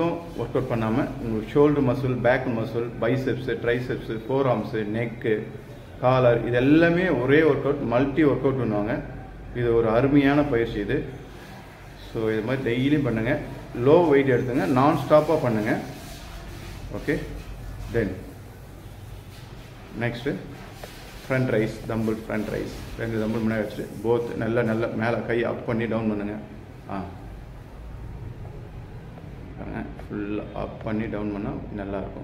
மட்டும் work out பண்ணாமல் உங்களுக்கு shoulder muscle back muscle biceps triceps forearms neck collar இது எல்லாமே ஒரே work out multi work out பண்ணுவாங்க இது ஒரு அருமையான பயிற்சி இது ஸோ இது மாதிரி டெய்லியும் பண்ணுங்கள் லோ வெயிட் எடுத்துங்க நான் ஸ்டாப்பாக பண்ணுங்கள் okay then next front raise dumbbell front raise ரெண்டு தம்பிள் முன்னாடி வச்சுட்டு போத் நல்லா நல்லா மேலே கை அப் பண்ணி டவுன் பண்ணுங்க ஆ ஃபுல்லாக அப் பண்ணி டவுன் பண்ணால் நல்லாயிருக்கும்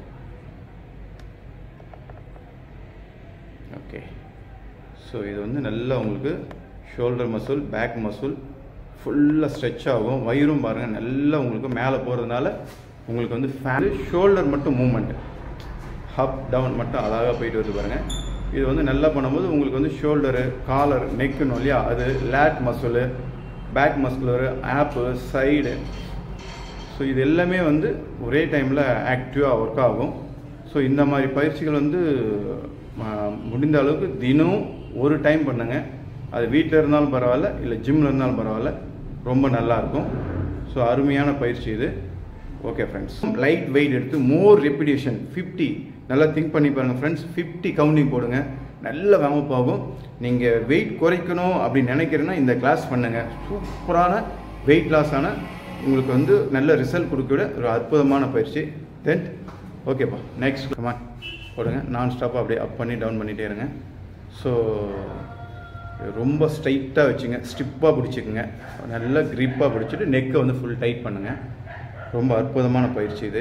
ஓகே ஸோ இது வந்து நல்லா உங்களுக்கு ஷோல்டர் மசில் பேக் மசில் ஃபுல்லாக ஸ்ட்ரெச் ஆகும் வயிறும் பாருங்கள் நல்லா உங்களுக்கு மேலே போகிறதுனால உங்களுக்கு வந்து ஃபேன் ஷோல்டர் மட்டும் மூமெண்ட்டு ஹப் டவுன் மட்டும் அழகாக போயிட்டு வருது பாருங்கள் இது வந்து நல்லா பண்ணும்போது உங்களுக்கு வந்து ஷோல்டரு காலர் நெக்குன்னு இல்லையா அது லேட் மசிலு பேக் மஸ்குலரு ஆப்பு சைடு ஸோ இது எல்லாமே வந்து ஒரே டைமில் ஆக்டிவாக ஒர்க் ஆகும் ஸோ இந்த மாதிரி பயிற்சிகள் வந்து ம, முடிந்த அளவுக்கு தினம் ஒரு டைம் பண்ணுங்கள் அது வீட்டில் இருந்தாலும் பரவாயில்ல இல்லை ஜிம்மில் இருந்தாலும் பரவாயில்ல ரொம்ப நல்லாயிருக்கும் ஸோ அருமையான பயிற்சி இது ஓகே ஃப்ரெண்ட்ஸ் லைட் வெயிட் எடுத்து மோர் ரெப்பிடேஷன் ஃபிஃப்டி நல்லா திங்க் பண்ணி பாருங்கள் ஃப்ரெண்ட்ஸ் ஃபிஃப்டி கவுண்டிங் போடுங்க நல்ல வாமப் ஆகும் நீங்கள் வெயிட் குறைக்கணும் அப்படின்னு நினைக்கிறேன்னா இந்த கிளாஸ் பண்ணுங்கள் சூப்பரான வெயிட் லாஸ் ஆன உங்களுக்கு வந்து நல்ல ரிசல்ட் கொடுக்கக்கூடிய ஒரு அற்புதமான பயிற்சி தென் ஓகேப்பா நெக்ஸ்ட் கமான் போடுங்க நான் ஸ்டாப்பாக அப்படியே அப் பண்ணி டவுன் பண்ணிகிட்டே இருங்க ஸோ ரொம்ப ஸ்ட்ரைட்டாக வச்சுங்க ஸ்டிப்பாக பிடிச்சிக்குங்க நல்லா க்ரிப்பாக பிடிச்சிட்டு நெக்கை வந்து ஃபுல் டைட் பண்ணுங்கள் ரொம்ப அற்புதமான பயிற்சி இது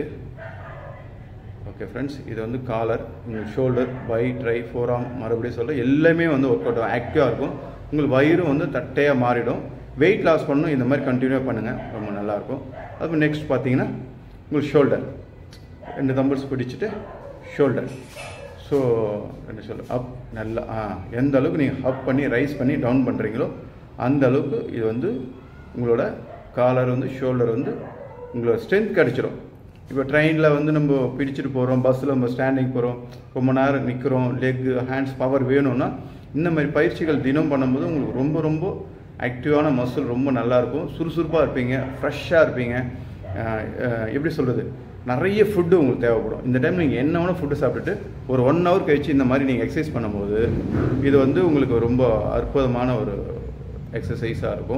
ஓகே ஃப்ரெண்ட்ஸ் இது வந்து காலர் உங்களுக்கு ஷோல்டர் பை ட்ரை ஃபோராம் மறுபடியும் சொல்ல எல்லாமே வந்து ஒர்க் அவுட் ஆக்டிவாக இருக்கும் உங்களுக்கு வயிறும் வந்து தட்டையாக மாறிடும் வெயிட் லாஸ் பண்ணணும் இந்த மாதிரி கண்டினியூ பண்ணுங்கள் ரொம்ப நல்லாயிருக்கும் அப்புறம் நெக்ஸ்ட் பார்த்தீங்கன்னா உங்களுக்கு ஷோல்டர் ரெண்டு தம்பிள்ஸ் பிடிச்சிட்டு ஷோல்டர் ஸோ என்ன சொல்ல அப் நல்லா ஆ எந்த அளவுக்கு நீங்கள் அப் பண்ணி ரைஸ் பண்ணி டவுன் பண்ணுறீங்களோ அந்த அளவுக்கு இது வந்து உங்களோட காலர் வந்து ஷோல்டர் வந்து உங்களோட ஸ்ட்ரென்த் கிடச்சிரும் இப்போ ட்ரெயினில் வந்து நம்ம பிடிச்சிட்டு போகிறோம் பஸ்ஸில் நம்ம ஸ்டாண்டிங் போகிறோம் ரொம்ப நேரம் நிற்கிறோம் லெக் ஹேண்ட்ஸ் பவர் வேணும்னா இந்த மாதிரி பயிற்சிகள் தினம் பண்ணும்போது உங்களுக்கு ரொம்ப ரொம்ப ஆக்டிவான மசில் ரொம்ப நல்லாயிருக்கும் சுறுசுறுப்பாக இருப்பீங்க ஃப்ரெஷ்ஷாக இருப்பீங்க அஹ் அஹ் எப்படி சொல்கிறது நிறைய ஃபுட்டு உங்களுக்கு தேவைப்படும் இந்த டைம் நீங்கள் என்ன வேணும் ஃபுட்டு சாப்பிட்டுட்டு ஒரு ஒன் ஹவர் கழிச்சு இந்த மாதிரி நீங்கள் எக்ஸசைஸ் பண்ணும்போது இது வந்து உங்களுக்கு ரொம்ப அற்புதமான ஒரு எக்ஸசைஸாக இருக்கும்